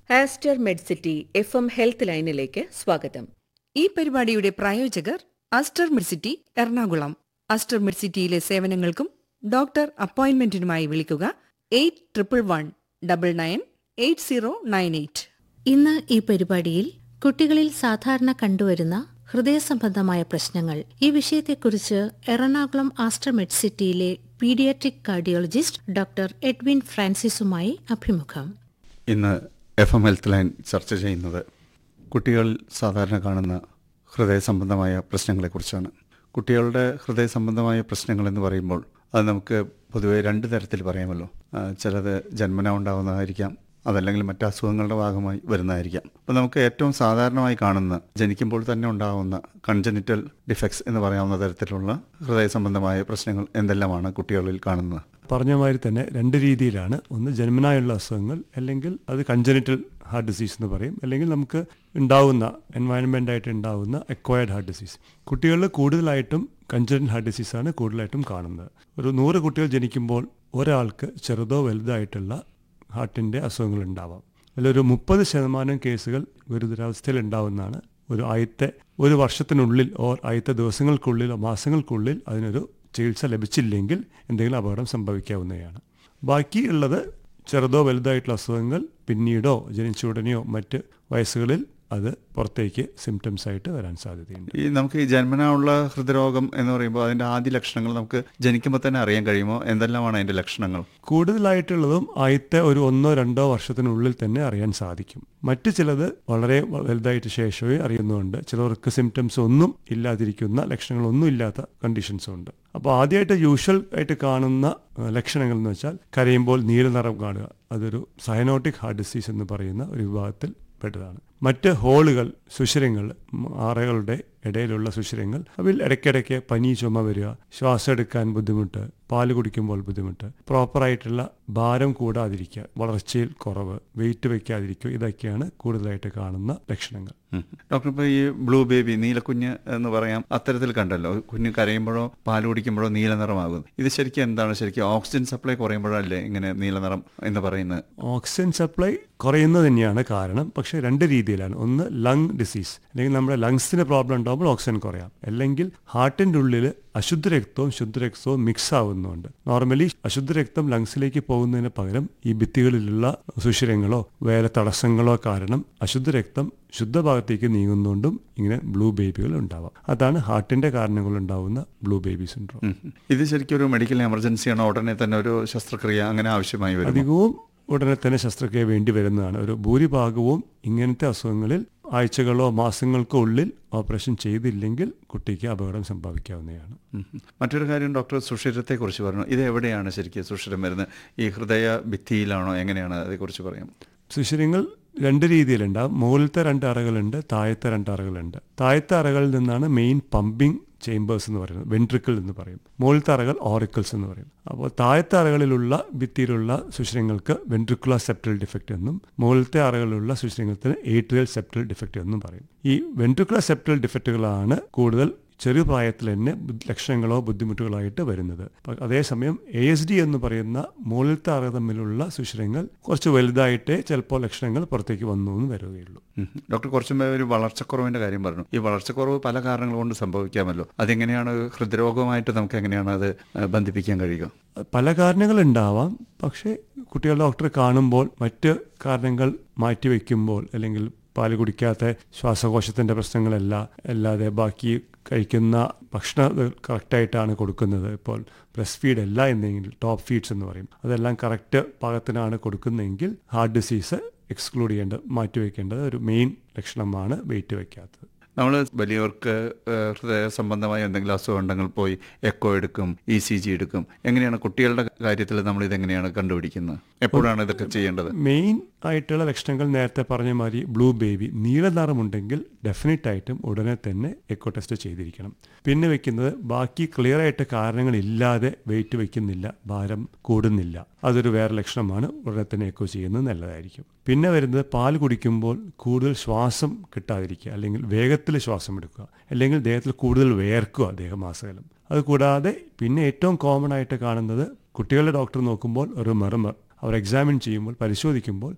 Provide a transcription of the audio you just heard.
Aster Medcity F M health ലൈനിലേക്ക് സ്വാഗതം ഈ പരിപാടിയുടെ പ്രായോജകർ അസ്റ്റർ മിഡ്സിറ്റി എറണാകുളം അസ്റ്റർ മിഡ്സിറ്റിയിലെ സേവനങ്ങൾക്കും ഡോക്ടർ അപ്പോയിന്റ്മെന്റിനുമായി വിളിക്കുക eight triple one double nine eight zero nine eight ഇന്ന് ഈ പരിപാടിയിൽ കുട്ടികളിൽ സാധാരണ കണ്ടുവരുന്ന ഹൃദയ സംബന്ധമായ പ്രശ്നങ്ങൾ ഈ വിഷയത്തെക്കുറിച്ച് എറണാകുളം ആസ്റ്റർ മെഡ്സിറ്റിയിലെ പീഡിയാട്രിക് കാർഡിയോളജിസ്റ്റ് ഡോക്ടർ എഡ്വിൻ ഫ്രാൻസിസുമായി അഭിമുഖം ഇന്ന് എഫ് എം ഹെൽത്ത് ലൈൻ ചർച്ച ചെയ്യുന്നത് കുട്ടികളിൽ സാധാരണ കാണുന്ന ഹൃദയ സംബന്ധമായ പ്രശ്നങ്ങളെക്കുറിച്ചാണ് കുട്ടികളുടെ ഹൃദയ സംബന്ധമായ പ്രശ്നങ്ങൾ എന്ന് പറയുമ്പോൾ അത് നമുക്ക് പൊതുവെ രണ്ട് തരത്തിൽ പറയാമല്ലോ ആ, ചിലത് ജന്മന ഉണ്ടാകുന്നതായിരിക്കാം അതല്ലെങ്കിൽ മറ്റ് അസുഖങ്ങളുടെ ഭാഗമായി വരുന്നതായിരിക്കാം അപ്പോൾ നമുക്ക് ഏറ്റവും സാധാരണമായി കാണുന്ന ജനിക്കുമ്പോൾ തന്നെ ഉണ്ടാകുന്ന കൺജനിറ്റൽ ഡിഫക്ട്സ് എന്ന് പറയാവുന്ന തരത്തിലുള്ള ഹൃദയ സംബന്ധമായ പ്രശ്നങ്ങൾ എന്തെല്ലാമാണ് കുട്ടികളിൽ കാണുന്നത് പറഞ്ഞ മാതിരി തന്നെ രണ്ട് രീതിയിലാണ് ഒന്ന് ജന്മനായുള്ള അസുഖങ്ങൾ അല്ലെങ്കിൽ അത് കൺജനിറ്റൽ ഹാർട്ട് ഡിസീസ് എന്ന് പറയും അല്ലെങ്കിൽ നമുക്ക് ഉണ്ടാവുന്ന എൻവയൺമെൻ്റ് ആയിട്ട് ഉണ്ടാവുന്ന എക്വയർഡ് ഹാർട്ട് ഡിസീസ് കുട്ടികളിൽ കൂടുതലായിട്ടും കൺജനൽ ഹാർട്ട് ഡിസീസാണ് കൂടുതലായിട്ടും കാണുന്നത് ഒരു നൂറ് കുട്ടികൾ ജനിക്കുമ്പോൾ ഒരാൾക്ക് ചെറുതോ വലുതായിട്ടുള്ള ഹാർട്ടിൻ്റെ അസുഖങ്ങൾ ഉണ്ടാവാം അതിലൊരു മുപ്പത് ശതമാനം കേസുകൾ ഗുരുതരാവസ്ഥയിൽ ഉണ്ടാവുന്നതാണ് ഒരു ആദ്യത്തെ ഒരു വർഷത്തിനുള്ളിൽ ഓർ ആദ്യത്തെ ദിവസങ്ങൾക്കുള്ളിലോ മാസങ്ങൾക്കുള്ളിൽ അതിനൊരു ചികിത്സ ലഭിച്ചില്ലെങ്കിൽ എന്തെങ്കിലും അപകടം സംഭവിക്കാവുന്നതാണ് ബാക്കി ഉള്ളത് ചെറുതോ വലുതായിട്ടുള്ള അസുഖങ്ങൾ പിന്നീടോ ജനിച്ച ഉടനെയോ മറ്റ് വയസ്സുകളിൽ അത് പുറത്തേക്ക് സിംറ്റംസ് ആയിട്ട് വരാൻ സാധ്യതയുണ്ട് ഈ നമുക്ക് ഈ ജന്മനാ ഉള്ള ഹൃദയരോഗം എന്ന് പറയുമ്പോൾ അതിന്റെ ആദ്യ ലക്ഷണങ്ങൾ നമുക്ക് ജനിക്കുമ്പോൾ തന്നെ അറിയാൻ കഴിയുമോ എന്തെല്ലാമാണ് അതിന്റെ ലക്ഷണങ്ങൾ കൂടുതലായിട്ടുള്ളതും ആദ്യത്തെ ഒരു ഒന്നോ രണ്ടോ വർഷത്തിനുള്ളിൽ തന്നെ അറിയാൻ സാധിക്കും മറ്റു ചിലത് വളരെ വലുതായിട്ട് ശേഷമേ അറിയുന്നുണ്ട് ചിലർക്ക് സിംറ്റംസ് ഒന്നും ഇല്ലാതിരിക്കുന്ന ലക്ഷണങ്ങളൊന്നും ഇല്ലാത്ത കണ്ടീഷൻസും ഉണ്ട് അപ്പോൾ ആദ്യമായിട്ട് യൂഷ്വൽ ആയിട്ട് കാണുന്ന ആ, ലക്ഷണങ്ങൾ എന്ന് വെച്ചാൽ കരയുമ്പോൾ നീലനിറം കാണുക അതൊരു സയനോട്ടിക് ഹാർട്ട് ഡിസീസ് എന്ന് പറയുന്ന ഒരു വിഭാഗത്തിൽ പെട്ടതാണ് മറ്റ് ഹോളുകൾ സുഷിരങ്ങൾ ഉം, ആറകളുടെ ഇടയിലുള്ള സുഷിരങ്ങൾ അവയിൽ ഇടയ്ക്കിടയ്ക്ക് പനി ചുമ വരിക ശ്വാസം എടുക്കാൻ ബുദ്ധിമുട്ട് പാല് കുടിക്കുമ്പോൾ ബുദ്ധിമുട്ട് പ്രോപ്പറായിട്ടുള്ള ഭാരം കൂടാതിരിക്കുക വളർച്ചയിൽ കുറവ് വെയിറ്റ് വയ്ക്കാതിരിക്കുക ഇതൊക്കെയാണ് കൂടുതലായിട്ട് കാണുന്ന ലക്ഷണങ്ങൾ ഉം. ഡോക്ടർ ഇപ്പോൾ ഈ ബ്ലൂ ബേബി നീലക്കുഞ്ഞ് എന്ന് പറയാം അത്തരത്തിൽ കണ്ടല്ലോ കുഞ്ഞ് കരയുമ്പോഴോ പാൽ കുടിക്കുമ്പോഴോ നീല നിറമാകും ഇത് ശരിക്കും എന്താണ് ശരിക്കും ഓക്സിജൻ സപ്ലൈ കുറയുമ്പോഴല്ലേ ഇങ്ങനെ നീല നിറം എന്ന് പറയുന്നത് ഓക്സിജൻ സപ്ലൈ കുറയുന്നത് തന്നെയാണ് കാരണം പക്ഷേ രണ്ട് രീതിയിലാണ് ഒന്ന് ലങ് ഡിസീസ് അല്ലെങ്കിൽ നമ്മുടെ ലങ്സിന് പ്രോബ്ലം ഉണ്ടാകുമ്പോൾ ഓക്സിജൻ കുറയാം അല്ലെങ്കിൽ ഹാർട്ടിൻ്റെ ഉള്ളിൽ അശുദ്ധ രക്തവും ശുദ്ധരക്തവും മിക്സ് ആവുന്നുണ്ട് നോർമലി അശുദ്ധ രക്തം ലങ്സിലേക്ക് പോകുന്നതിന് പകരം ഈ ഭിത്തികളിലുള്ള സുഷിരങ്ങളോ വേറെ തടസ്സങ്ങളോ കാരണം അശുദ്ധ രക്തം ശുദ്ധഭാഗത്തേക്ക് നീങ്ങുന്നതുകൊണ്ടും ഇങ്ങനെ ബ്ലൂ ബേബികൾ ഉണ്ടാവാം അതാണ് ഹാർട്ടിന്റെ കാരണങ്ങൾ ഉണ്ടാവുന്ന ബ്ലൂ ബേബി സിൻഡ്രോം ഉം. ഇത് ശരിക്കും ഒരു മെഡിക്കൽ എമർജൻസിയാണോ ഉടനെ തന്നെ ഒരു ശസ്ത്രക്രിയ അങ്ങനെ ആവശ്യമായി വരും അധികവും ഉടനെ തന്നെ ശസ്ത്രക്രിയ വേണ്ടി വരുന്നതാണ് ഒരു ഭൂരിഭാഗവും ഇങ്ങനത്തെ അസുഖങ്ങളിൽ ആഴ്ചകളോ മാസങ്ങൾക്കോ ഉള്ളിൽ ഓപ്പറേഷൻ ചെയ്തില്ലെങ്കിൽ കുട്ടിക്ക് അപകടം സംഭവിക്കാവുന്നതാണ് മറ്റൊരു കാര്യം ഡോക്ടർ സുഷിരത്തെ കുറിച്ച് പറഞ്ഞു ഇത് എവിടെയാണ് ശരിക്കും സുഷിരം വരുന്നത് ഈ ഹൃദയ ഭിത്തിയിലാണോ എങ്ങനെയാണ് അതേക്കുറിച്ച് പറയാം സുഷിരങ്ങൾ രണ്ട് രീതിയിലുണ്ടാവും മുകളിലത്തെ രണ്ട് അറകളുണ്ട് താഴത്തെ രണ്ട് അറകളുണ്ട് താഴത്തെ അറകളിൽ നിന്നാണ് മെയിൻ പമ്പിംഗ് ചേംബേഴ്സ് എന്ന് പറയുന്നത് വെൻട്രിക്കിൾ എന്ന് പറയും മുകളിലത്തെ അറകൾ ഓറിക്കിൾസ് എന്ന് പറയും അപ്പോൾ താഴത്തെ അറകളിലുള്ള ഭിത്തിയിലുള്ള സുഷിരങ്ങൾക്ക് വെൻട്രിക്കുലർ സെപ്റ്റൽ ഡിഫക്റ്റ് എന്നും മുകളിലത്തെ അറകളിലുള്ള സുഷിരങ്ങൾക്ക് ഏട്രിയൽ സെപ്റ്റൽ ഡിഫക്റ്റ് എന്നും പറയും ഈ വെൻട്രിക്കുലർ സെപ്റ്റൽ ഡിഫക്റ്റുകളാണ് കൂടുതൽ ചെറു പ്രായത്തിൽ തന്നെ ബുദ്ധ- ലക്ഷണങ്ങളോ ബുദ്ധിമുട്ടുകളായിട്ട് വരുന്നത് പ- അതേസമയം എ എസ് ഡി എന്ന് പറയുന്ന മുകളിലത്തെ അറ തമ്മിലുള്ള സുഷിരങ്ങൾ കുറച്ച് വലുതായിട്ടേ ചിലപ്പോൾ ലക്ഷണങ്ങൾ പുറത്തേക്ക് വന്നു എന്ന് വരികയുള്ളൂ ഉം. ഡോക്ടർ കുറച്ചും മുമ്പേ ഒരു വളർച്ചക്കുറവിന്റെ കാര്യം പറഞ്ഞു ഈ വളർച്ചക്കുറവ് പല കാരണങ്ങൾ കൊണ്ട് സംഭവിക്കാമല്ലോ അതെങ്ങനെയാണ് ഹൃദ്രോഗമായിട്ട് നമുക്ക് എങ്ങനെയാണ് അത് ആ, ബന്ധിപ്പിക്കാൻ കഴിയുക പല കാരണങ്ങളുണ്ടാവാം പക്ഷേ കുട്ടികൾ ഡോക്ടറെ കാണുമ്പോൾ മറ്റ് കാരണങ്ങൾ മാറ്റിവെക്കുമ്പോൾ അല്ലെങ്കിൽ പാല് കുടിക്കാത്ത ശ്വാസകോശത്തിന്റെ പ്രശ്നങ്ങളല്ല അല്ലാതെ ബാക്കി കഴിക്കുന്ന ഭക്ഷണം കറക്റ്റായിട്ടാണ് കൊടുക്കുന്നത് ഇപ്പോൾ ബ്രസ്റ്റ് ഫീഡ് അല്ല എന്നെങ്കിൽ ടോപ്പ് ഫീഡ്സ് എന്ന് പറയും അതെല്ലാം കറക്റ്റ് പാകത്തിനാണ് കൊടുക്കുന്നതെങ്കിൽ ഹാർട്ട് ഡിസീസ് എക്സ്ക്ലൂഡ് ചെയ്യേണ്ട മാറ്റിവെക്കേണ്ടത് ഒരു മെയിൻ ലക്ഷണമാണ് വെയിറ്റ് വയ്ക്കാത്തത് നമ്മൾ വലിയവർക്ക് ആ, ഹൃദയ സംബന്ധമായ എന്തെങ്കിലും അസുഖം ഉണ്ടെങ്കിൽ പോയി എക്കോ എടുക്കും ഇ സി ജി എടുക്കും എങ്ങനെയാണ് കുട്ടികളുടെ കാര്യത്തിൽ നമ്മൾ ഇതെങ്ങനെയാണ് കണ്ടുപിടിക്കുന്നത് എപ്പോഴാണ് ഇതൊക്കെ ചെയ്യേണ്ടത് മെയിൻ ആയിട്ടുള്ള ലക്ഷണങ്ങൾ നേരത്തെ പറഞ്ഞ മാതിരി ബ്ലൂ ബേബി നീല നിറമുണ്ടെങ്കിൽ ഡെഫിനറ്റ് ആയിട്ടും ഉടനെ തന്നെ എക്കോ ടെസ്റ്റ് ചെയ്തിരിക്കണം പിന്നെ വെക്കുന്നത് ബാക്കി ക്ലിയർ ആയിട്ട് കാരണങ്ങളില്ലാതെ വെയിറ്റ് വെക്കുന്നില്ല ഭാരം കൂടുന്നില്ല അതൊരു വേറെ ലക്ഷണമാണ് ഉടനെ തന്നെ എക്കോ ചെയ്യുന്നത് നല്ലതായിരിക്കും പിന്നെ വരുന്നത് പാൽ കുടിക്കുമ്പോൾ കൂടുതൽ ശ്വാസം കിട്ടാതിരിക്കുക അല്ലെങ്കിൽ വേഗത്തിൽ ശ്വാസം എടുക്കുക അല്ലെങ്കിൽ ദേഹത്തിൽ കൂടുതൽ വേർക്കുക ദേഹമാസകലം അത് കൂടാതെ പിന്നെ ഏറ്റവും കോമൺ ആയിട്ട് കാണുന്നത് കുട്ടികളുടെ ഡോക്ടർ നോക്കുമ്പോൾ ഒരു മെർമർ അവർ എക്സാമിൻ ചെയ്യുമ്പോൾ പരിശോധിക്കുമ്പോൾ